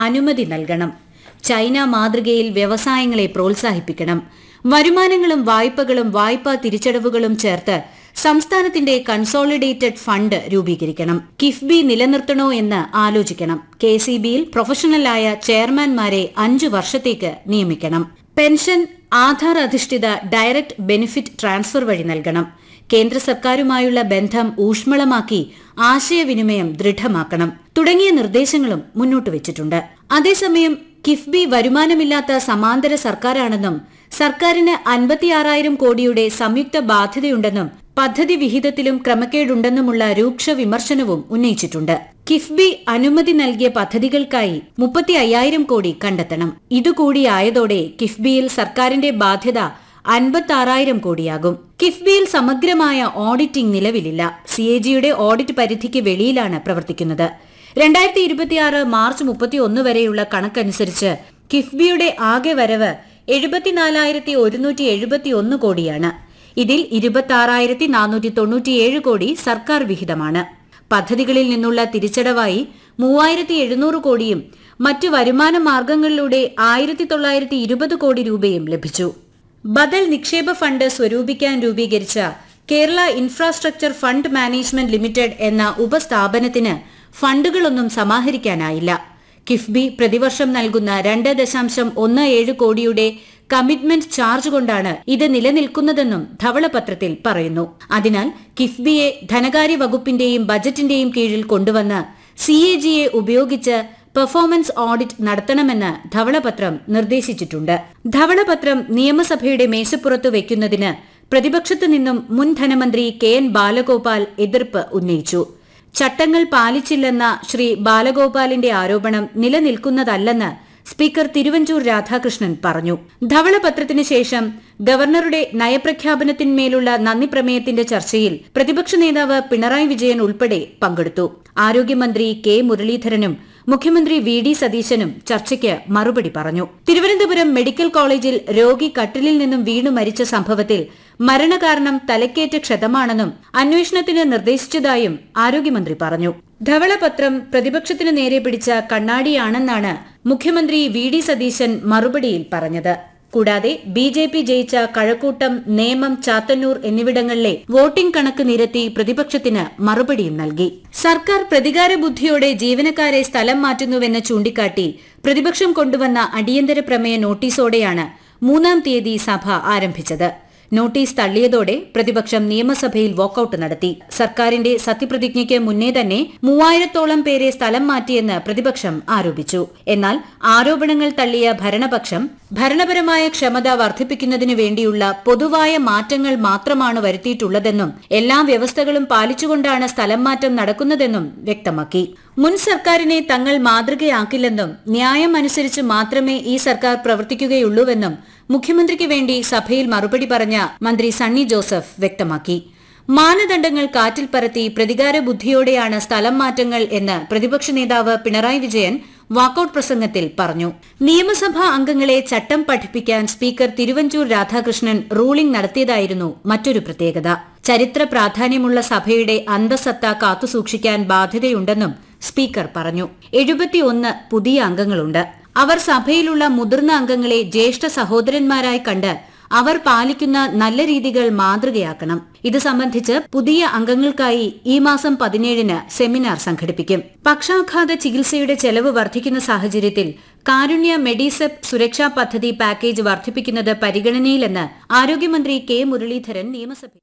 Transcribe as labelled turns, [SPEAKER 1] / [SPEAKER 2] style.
[SPEAKER 1] അനുമതി നൽകണം ചൈന മാതൃകയിൽ വ്യവസായങ്ങളെ പ്രോത്സാഹിപ്പിക്കണം വരുമാനങ്ങളും വായ്പകളും വായ്പാ തിരിച്ചടവുകളും ചേർത്ത് സംസ്ഥാനത്തിന്റെ കൺസോളിഡേറ്റഡ് ഫണ്ട് രൂപീകരിക്കണം കിഫ്ബി നിലനിർത്തണോ എന്ന് ആലോചിക്കണം കെ സി ബിയിൽ പ്രൊഫഷണലായ ചെയർമാൻമാരെ അഞ്ചു വർഷത്തേക്ക് നിയമിക്കണം പെൻഷൻ ആധാർ അധിഷ്ഠിത ഡയറക്ട് ബെനിഫിറ്റ് ട്രാൻസ്ഫർ വഴി നൽകണം കേന്ദ്ര സർക്കാരുമായുള്ള ബന്ധം ഊഷ്മളമാക്കി ആശയവിനിമയം ദൃഢമാക്കണം തുടങ്ങിയ നിർദ്ദേശങ്ങളും മുന്നോട്ട് വെച്ചിട്ടുണ്ട് അതേസമയം കിഫ്ബി വരുമാനമില്ലാത്ത സമാന്തര സർക്കാരാണെന്നും സർക്കാരിന് അൻപത്തിയാറായിരം കോടിയുടെ സംയുക്ത ബാധ്യതയുണ്ടെന്നും പദ്ധതി വിഹിതത്തിലും ക്രമക്കേടുണ്ടെന്നുമുള്ള രൂക്ഷ വിമർശനവും ഉന്നയിച്ചിട്ടുണ്ട് കിഫ്ബി അനുമതി നൽകിയ പദ്ധതികൾക്കായി മുപ്പത്തി അയ്യായിരം കോടി കണ്ടെത്തണം ഇതുകൂടിയായതോടെ കിഫ്ബിയിൽ സർക്കാരിന്റെ ബാധ്യത അൻപത്തി കോടിയാകും കിഫ്ബിയിൽ സമഗ്രമായ ഓഡിറ്റിംഗ് നിലവിലില്ല സി എ ജിയുടെ ഓഡിറ്റ് പരിധിക്ക് വെളിയിലാണ് പ്രവർത്തിക്കുന്നത് രണ്ടായിരത്തി ഇരുപത്തിയാറ് മാർച്ച് മുപ്പത്തിയൊന്ന് വരെയുള്ള കണക്കനുസരിച്ച് കിഫ്ബിയുടെ ആകെ വരവ് എഴുപത്തിനാലായിരത്തി ഒരുന്നൂറ്റി എഴുപത്തിയൊന്ന് കോടിയാണ് ഇതിൽ ഇരുപത്തി നാനൂറ്റി തൊണ്ണൂറ്റിയേഴ് കോടി സർക്കാർ വിഹിതമാണ് പദ്ധതികളിൽ നിന്നുള്ള തിരിച്ചടവായി മൂവായിരത്തി എഴുന്നൂറ് കോടിയും മറ്റു വരുമാന മാർഗങ്ങളിലൂടെ ആയിരത്തി തൊള്ളായിരത്തി ഇരുപത് കോടി രൂപയും ലഭിച്ചു ബദൽ നിക്ഷേപ ഫണ്ട് സ്വരൂപിക്കാൻ രൂപീകരിച്ച Kerala infrastructure fund management limited എന്ന ഉപസ്ഥാപനത്തിന് ഫണ്ടുകളൊന്നും സമാഹരിക്കാനായില്ല കിഫ്ബി പ്രതിവർഷം നൽകുന്ന രണ്ട് ദശാംശം ഒന്ന് ഏഴ് കോടിയുടെ കമ്മിറ്റ്മെന്റ് ചാർജ് കൊണ്ടാണ് ഇത് നിലനിൽക്കുന്നതെന്നും ധവളപത്രത്തിൽ പറയുന്നു അതിനാൽ കിഫ്ബിയെ ധനകാര്യ വകുപ്പിന്റെയും ബജറ്റിന്റെയും കീഴിൽ കൊണ്ടുവന്ന് സി എ ജിയെ ഉപയോഗിച്ച് പെർഫോമൻസ് ഓഡിറ്റ് നടത്തണമെന്ന് ധവളപത്രം നിർദ്ദേശിച്ചിട്ടുണ്ട് ധവളപത്രം നിയമസഭയുടെ മേശപ്പുറത്ത് വയ്ക്കുന്നതിന് പ്രതിപക്ഷത്തു നിന്നും മുൻ ധനമന്ത്രി കെ എൻ ബാലഗോപാൽ എതിർപ്പ് ഉന്നയിച്ചു ചട്ടങ്ങൾ പാലിച്ചില്ലെന്ന ശ്രീ ബാലഗോപാലിന്റെ ആരോപണം നിലനിൽക്കുന്നതല്ലെന്ന് സ്പീക്കർ തിരുവഞ്ചൂർ രാധാകൃഷ്ണൻ പറഞ്ഞു ധവളപത്രത്തിന് ശേഷം ഗവർണറുടെ നയപ്രഖ്യാപനത്തിന്മേലുള്ള നന്ദി പ്രമേയത്തിന്റെ ചർച്ചയിൽ പ്രതിപക്ഷ നേതാവ് പിണറായി വിജയൻ ഉൾപ്പെടെ പങ്കെടുത്തു ആരോഗ്യമന്ത്രി കെ മുരളീധരനും മുഖ്യമന്ത്രി വി ഡി സതീശനും ചർച്ചയ്ക്ക് മറുപടി പറഞ്ഞു തിരുവനന്തപുരം മെഡിക്കൽ കോളേജിൽ രോഗി കട്ടിലിൽ നിന്നും വീണു മരിച്ച സംഭവത്തിൽ മരണകാരണം തലക്കേറ്റ ക്ഷതമാണെന്നും അന്വേഷണത്തിന് നിർദ്ദേശിച്ചതായും ആരോഗ്യമന്ത്രി പറഞ്ഞു ധവളപത്രം പ്രതിപക്ഷത്തിന് നേരെ പിടിച്ച കണ്ണാടിയാണെന്നാണ് മുഖ്യമന്ത്രി വി ഡി സതീശൻ മറുപടിയിൽ പറഞ്ഞത് കൂടാതെ ബി ജെ പി ജയിച്ച കഴക്കൂട്ടം നേമം ചാത്തന്നൂർ എന്നിവിടങ്ങളിലെ വോട്ടിംഗ് കണക്ക് നിരത്തി പ്രതിപക്ഷത്തിന് മറുപടിയും നൽകി സർക്കാർ പ്രതികാര ബുദ്ധിയോടെ ജീവനക്കാരെ സ്ഥലം മാറ്റുന്നുവെന്ന് ചൂണ്ടിക്കാട്ടി പ്രതിപക്ഷം കൊണ്ടുവന്ന അടിയന്തര പ്രമേയ നോട്ടീസോടെയാണ് മൂന്നാം തീയതി സഭ ആരംഭിച്ചത് നോട്ടീസ് തള്ളിയതോടെ പ്രതിപക്ഷം നിയമസഭയിൽ വാക്കൌട്ട് നടത്തി സർക്കാരിന്റെ സത്യപ്രതിജ്ഞയ്ക്ക് മുന്നേ തന്നെ മൂവായിരത്തോളം പേരെ സ്ഥലം മാറ്റിയെന്ന് പ്രതിപക്ഷം ആരോപിച്ചു എന്നാൽ ആരോപണങ്ങൾ തള്ളിയ ഭരണപക്ഷം ഭരണപരമായ ക്ഷമത വർദ്ധിപ്പിക്കുന്നതിനു വേണ്ടിയുള്ള പൊതുവായ മാറ്റങ്ങൾ മാത്രമാണ് വരുത്തിയിട്ടുള്ളതെന്നും എല്ലാ വ്യവസ്ഥകളും പാലിച്ചുകൊണ്ടാണ് സ്ഥലം മാറ്റം നടക്കുന്നതെന്നും വ്യക്തമാക്കി മുൻ സർക്കാരിനെ തങ്ങൾ മാതൃകയാക്കില്ലെന്നും ന്യായം അനുസരിച്ച് മാത്രമേ ഈ സർക്കാർ പ്രവർത്തിക്കുകയുള്ളൂവെന്നും മുഖ്യമന്ത്രിക്ക് വേണ്ടി സഭയിൽ മറുപടി പറഞ്ഞ മന്ത്രി സണ്ണി ജോസഫ് വ്യക്തമാക്കി മാനദണ്ഡങ്ങൾ കാറ്റിൽ പറത്തി പ്രതികാര ബുദ്ധിയോടെയാണ് സ്ഥലം മാറ്റങ്ങൾ എന്ന് പ്രതിപക്ഷ നേതാവ് പിണറായി വിജയൻ വാക്കൌട്ട് പ്രസംഗത്തിൽ പറഞ്ഞു നിയമസഭാ അംഗങ്ങളെ ചട്ടം പഠിപ്പിക്കാൻ സ്പീക്കർ തിരുവഞ്ചൂർ രാധാകൃഷ്ണൻ റൂളിംഗ് നടത്തിയതായിരുന്നു മറ്റൊരു പ്രത്യേകത ചരിത്ര പ്രാധാന്യമുള്ള സഭയുടെ അന്തസത്ത കാത്തുസൂക്ഷിക്കാൻ ബാധ്യതയുണ്ടെന്നും സ്പീക്കർ പറഞ്ഞു എഴുപത്തിയൊന്ന് പുതിയ അംഗങ്ങളുണ്ട് അവർ സഭയിലുള്ള മുതിർന്ന അംഗങ്ങളെ ജ്യേഷ്ഠ സഹോദരന്മാരായി കണ്ട് അവർ പാലിക്കുന്ന നല്ല രീതികൾ മാതൃകയാക്കണം ഇത് സംബന്ധിച്ച് പുതിയ അംഗങ്ങൾക്കായി ഈ മാസം പതിനേഴിന് സെമിനാർ സംഘടിപ്പിക്കും പക്ഷാഘാത ചികിത്സയുടെ ചെലവ് വർദ്ധിക്കുന്ന സാഹചര്യത്തിൽ കാരുണ്യ മെഡിസെപ് സുരക്ഷാ പദ്ധതി പാക്കേജ് വർദ്ധിപ്പിക്കുന്നത് പരിഗണനയിലെന്ന് ആരോഗ്യമന്ത്രി കെ മുരളീധരൻ നിയമസഭയിൽ